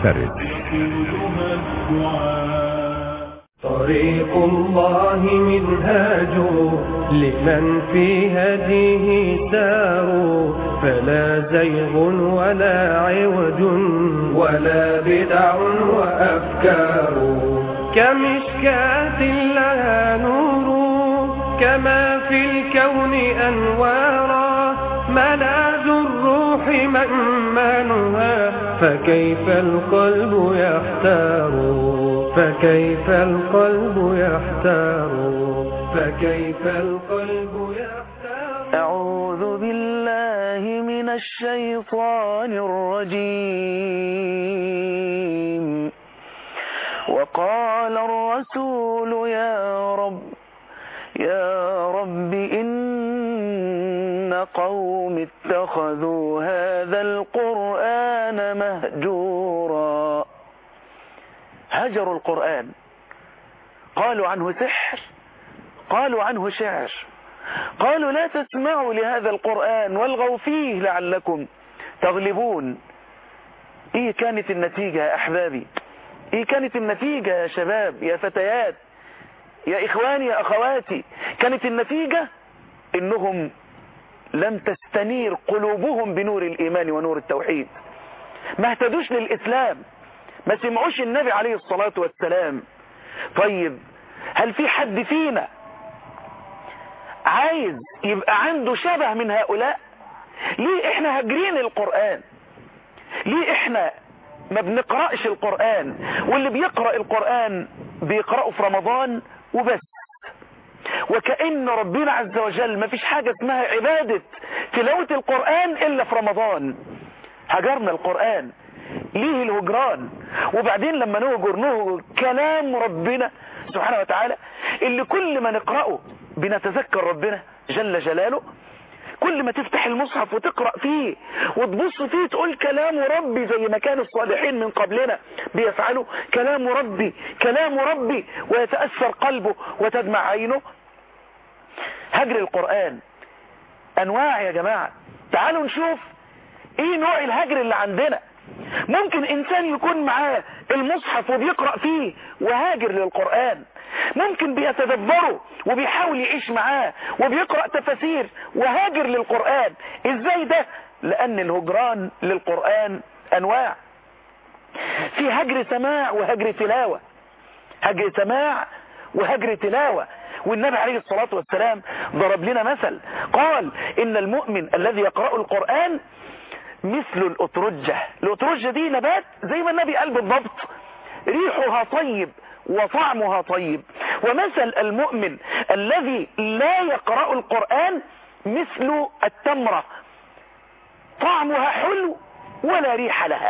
المنفرد طريق الله منهاج لمن في هديه ساروا فلا زيغ ولا عوج ولا بدع وأفكار كمشكاة لها نور كما في الكون أنوارا ملاذ الروح مأمانها فكيف القلب يحتار فكيف القلب يحتار فكيف القلب يحتار أعوذ بالله من الشيطان الرجيم وقال الرسول يا رب يا رب إن قوم اتخذوا هذا القرآن مهجورا هجروا القرآن قالوا عنه سحر قالوا عنه شعر قالوا لا تسمعوا لهذا القرآن والغوا فيه لعلكم تغلبون ايه كانت النتيجة يا احبابي ايه كانت النتيجة يا شباب يا فتيات يا اخواني يا اخواتي كانت النتيجة انهم لم تستنير قلوبهم بنور الايمان ونور التوحيد ما اهتدوش للاسلام ما سمعوش النبي عليه الصلاة والسلام طيب هل في حد فينا عايز يبقى عنده شبه من هؤلاء ليه احنا هاجرين القرآن ليه احنا ما بنقرأش القرآن واللي بيقرأ القرآن بيقرأه في رمضان وبس وكأن ربنا عز وجل ما فيش حاجة اسمها عبادة تلاوة القرآن إلا في رمضان هجرنا القرآن ليه الهجران وبعدين لما نهجر نهجر كلام ربنا سبحانه وتعالى اللي كل ما نقرأه بنتذكر ربنا جل جلاله كل ما تفتح المصحف وتقرأ فيه وتبص فيه تقول كلام ربي زي ما كان الصالحين من قبلنا بيفعلوا كلام ربي كلام ربي ويتأثر قلبه وتدمع عينه هجر القرآن أنواع يا جماعة تعالوا نشوف ايه نوع الهجر اللي عندنا ممكن انسان يكون معاه المصحف وبيقرأ فيه وهاجر للقرآن ممكن بيتدبره وبيحاول يعيش معاه وبيقرأ تفاسير وهاجر للقرآن ازاي ده لان الهجران للقرآن انواع في هجر سماع وهجر تلاوة هجر سماع وهجر تلاوة والنبي عليه الصلاة والسلام ضرب لنا مثل قال إن المؤمن الذي يقرأ القرآن مثل الأترجة الأترجة دي نبات زي ما النبي قال بالضبط ريحها طيب وطعمها طيب ومثل المؤمن الذي لا يقرأ القرآن مثل التمرة طعمها حلو ولا ريح لها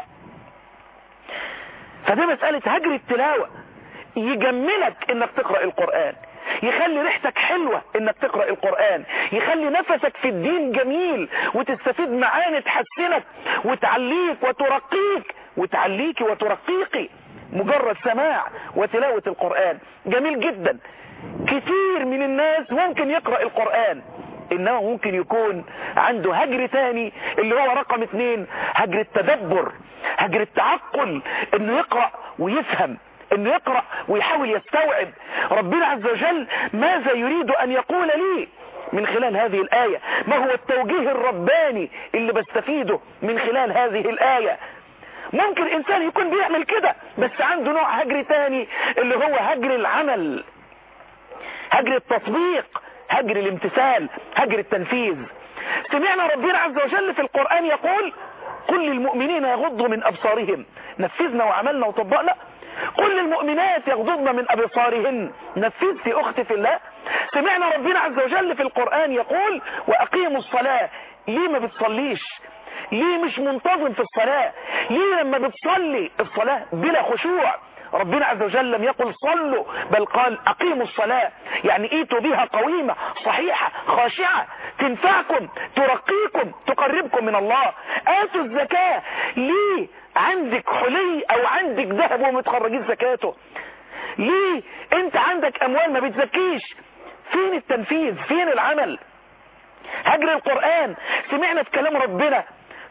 فده مسألة هجر التلاوة يجملك انك تقرأ القرآن يخلي ريحتك حلوة انك تقرأ القرآن يخلي نفسك في الدين جميل وتستفيد معاني تحسنك وتعليك وترقيك وتعليك وترقيقي مجرد سماع وتلاوة القرآن جميل جدا كتير من الناس ممكن يقرأ القرآن انما ممكن يكون عنده هجر تاني اللي هو رقم اتنين هجر التدبر هجر التعقل انه يقرأ ويفهم انه يقرأ ويحاول يستوعب ربنا عز وجل ماذا يريد ان يقول لي من خلال هذه الآية ما هو التوجيه الرباني اللي بستفيده من خلال هذه الآية ممكن انسان يكون بيعمل كده بس عنده نوع هجر تاني اللي هو هجر العمل هجر التطبيق هجر الامتثال هجر التنفيذ سمعنا ربنا عز وجل في القرآن يقول كل المؤمنين يغضوا من أبصارهم نفذنا وعملنا وطبقنا كل المؤمنات يغضضن من أبصارهن نفذت أختي في الله سمعنا ربنا عز وجل في القرآن يقول وأقيموا الصلاة ليه ما بتصليش ليه مش منتظم في الصلاة ليه لما بتصلي الصلاة بلا خشوع ربنا عز وجل لم يقل صلوا بل قال أقيموا الصلاة يعني ايتوا بها قويمة صحيحة خاشعة تنفعكم ترقيكم تقربكم من الله آتوا الزكاة ليه عندك حلي او عندك ذهب ومتخرجين زكاته ليه انت عندك اموال ما بتزكيش فين التنفيذ فين العمل هجر القرآن سمعنا في كلام ربنا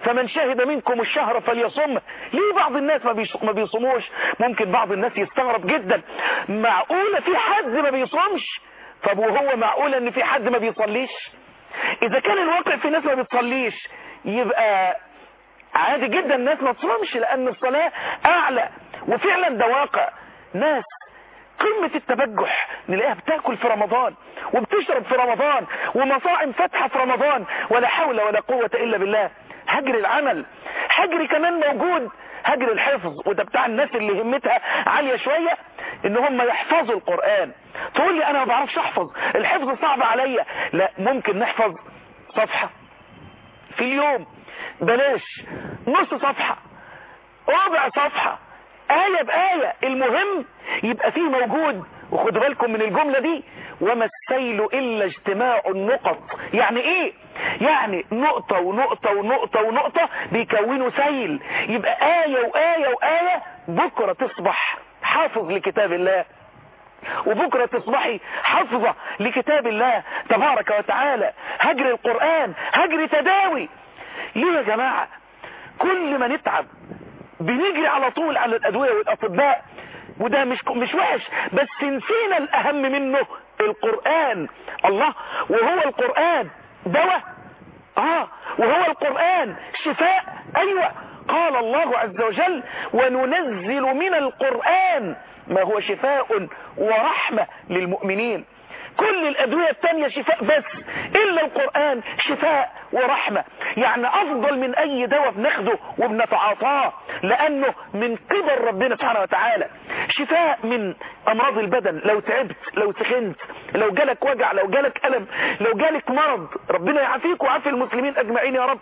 فمن شهد منكم الشهر فليصم ليه بعض الناس ما, بيش ما بيصوموش ممكن بعض الناس يستغرب جدا معقولة في حد ما بيصومش طب وهو معقولة ان في حد ما بيصليش اذا كان الواقع في ناس ما بتصليش يبقى عادي جدا الناس ما تصومش لان الصلاة اعلى وفعلا ده واقع ناس قمة التبجح نلاقيها بتاكل في رمضان وبتشرب في رمضان ومصاعم فاتحة في رمضان ولا حول ولا قوة الا بالله هجر العمل هجر كمان موجود هجر الحفظ وده بتاع الناس اللي همتها عالية شوية ان هم يحفظوا القرآن تقول لي انا ما بعرفش احفظ الحفظ صعب عليا لا ممكن نحفظ صفحة في اليوم بلاش نص صفحة ربع صفحة آية بآية المهم يبقى فيه موجود وخدوا بالكم من الجملة دي وما السيل إلا اجتماع النقط يعني ايه يعني نقطة ونقطة ونقطة ونقطة بيكونوا سيل يبقى آية وآية وآية بكرة تصبح حافظ لكتاب الله وبكرة تصبحي حافظة لكتاب الله تبارك وتعالى هجر القرآن هجر تداوي ليه يا جماعة كل ما نتعب بنجري على طول على الأدوية والأطباء وده مش مش وحش بس نسينا الأهم منه القرآن الله وهو القرآن دواء اه وهو القرآن شفاء ايوه قال الله عز وجل وننزل من القرآن ما هو شفاء ورحمة للمؤمنين كل الأدوية التانية شفاء بس إلا القرآن شفاء ورحمة يعني أفضل من أي دواء بناخده وبنتعاطاه لأنه من قبل ربنا سبحانه وتعالى شفاء من أمراض البدن لو تعبت لو سخنت لو جالك وجع لو جالك ألم لو جالك مرض ربنا يعافيك ويعافي المسلمين أجمعين يا رب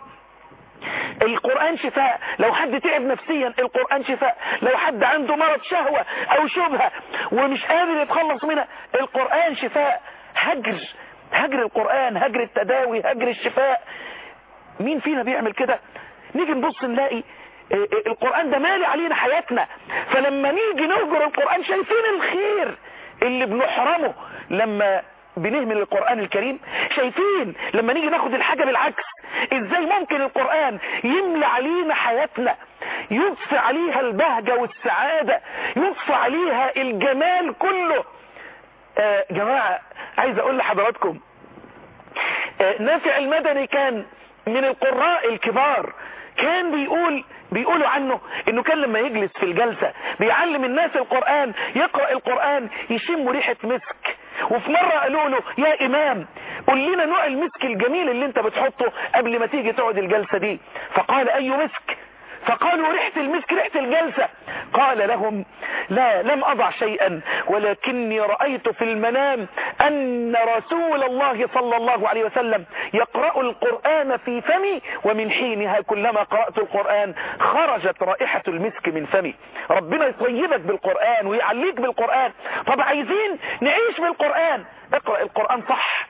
القرآن شفاء لو حد تعب نفسيا القرآن شفاء لو حد عنده مرض شهوة او شبهة ومش قادر يتخلص منها القرآن شفاء هجر هجر القرآن هجر التداوي هجر الشفاء مين فينا بيعمل كده نيجي نبص نلاقي القرآن ده مالي علينا حياتنا فلما نيجي نهجر القرآن شايفين الخير اللي بنحرمه لما بنهمل القرآن الكريم شايفين لما نيجي ناخد الحاجة بالعكس ازاي ممكن القرآن يملى علينا حياتنا يضفي عليها البهجة والسعادة يضفي عليها الجمال كله آه جماعة عايز اقول لحضراتكم آه نافع المدني كان من القراء الكبار كان بيقول بيقولوا عنه انه كان لما يجلس في الجلسة بيعلم الناس القرآن يقرأ القرآن يشم ريحة مسك وفي مرة قالوا له يا امام قول لنا نوع المسك الجميل اللي انت بتحطه قبل ما تيجي تقعد الجلسة دي فقال اي مسك فقالوا ريحة المسك ريحة الجلسة قال لهم لا لم أضع شيئا ولكني رأيت في المنام أن رسول الله صلى الله عليه وسلم يقرأ القرآن في فمي ومن حينها كلما قرأت القرآن خرجت رائحة المسك من فمي ربنا يطيبك بالقرآن ويعليك بالقرآن طب عايزين نعيش بالقرآن اقرأ القرآن صح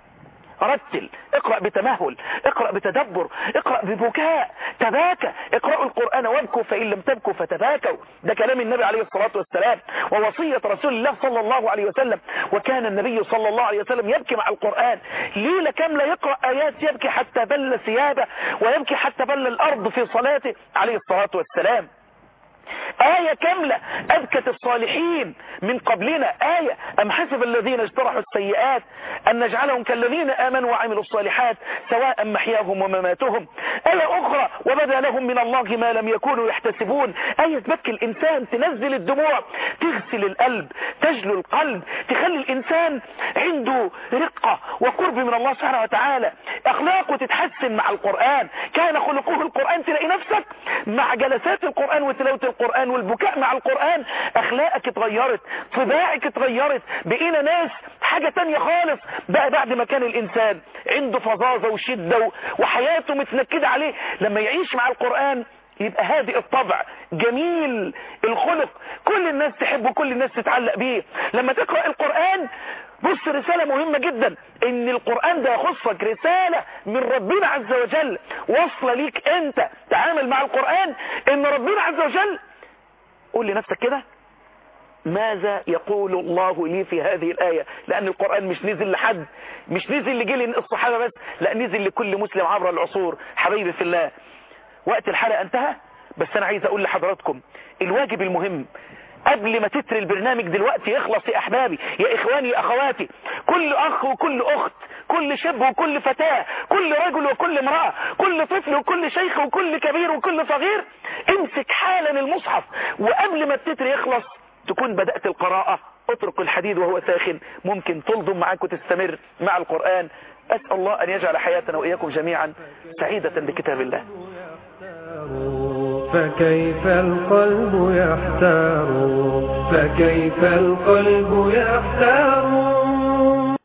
رتل اقرأ بتمهل اقرأ بتدبر اقرأ ببكاء تباكى اقرأوا القرآن وابكوا فإن لم تبكوا فتباكوا ده كلام النبي عليه الصلاة والسلام ووصية رسول الله صلى الله عليه وسلم وكان النبي صلى الله عليه وسلم يبكي مع القرآن ليلة كاملة يقرأ آيات يبكي حتى بل ثيابه ويبكي حتى بل الأرض في صلاته عليه الصلاة والسلام آية كاملة أبكت الصالحين من قبلنا آية أم حسب الذين اجترحوا السيئات أن نجعلهم كالذين آمنوا وعملوا الصالحات سواء محياهم ومماتهم آية أخرى وبدا لهم من الله ما لم يكونوا يحتسبون آية تبكي الإنسان تنزل الدموع تغسل القلب تجلو القلب تخلي الإنسان عنده رقة وقرب من الله سبحانه وتعالى أخلاقه تتحسن مع القرآن كان خلقه القرآن تلاقي نفسك مع جلسات القرآن وتلاوة القرآن والبكاء مع القرآن اخلاقك اتغيرت طباعك اتغيرت بقينا ناس حاجة تانية خالص بقى بعد ما كان الانسان عنده فظاظة وشدة وحياته متنكدة عليه لما يعيش مع القرآن يبقى هادئ الطبع جميل الخلق كل الناس تحبه كل الناس تتعلق بيه لما تقرأ القرآن بص رسالة مهمة جدا ان القرآن ده يخصك رسالة من ربنا عز وجل وصل ليك انت تعامل مع القرآن ان ربنا عز وجل قول لنفسك كده ماذا يقول الله لي في هذه الآية لأن القرآن مش نزل لحد مش نزل لجيل الصحابة بس لا نزل لكل مسلم عبر العصور حبيبي في الله وقت الحلقة انتهى بس انا عايز اقول لحضراتكم الواجب المهم قبل ما تتر البرنامج دلوقتي يخلص يا احبابي يا اخواني يا اخواتي كل اخ وكل اخت كل شاب وكل فتاة كل رجل وكل امرأة كل طفل وكل شيخ وكل كبير وكل صغير امسك حالا المصحف وقبل ما التتر يخلص تكون بدأت القراءة اترك الحديد وهو ساخن ممكن تلضم معاك وتستمر مع القرآن أسأل الله أن يجعل حياتنا وإياكم جميعا سعيدة بكتاب الله فكيف القلب يحتار فكيف القلب يحتار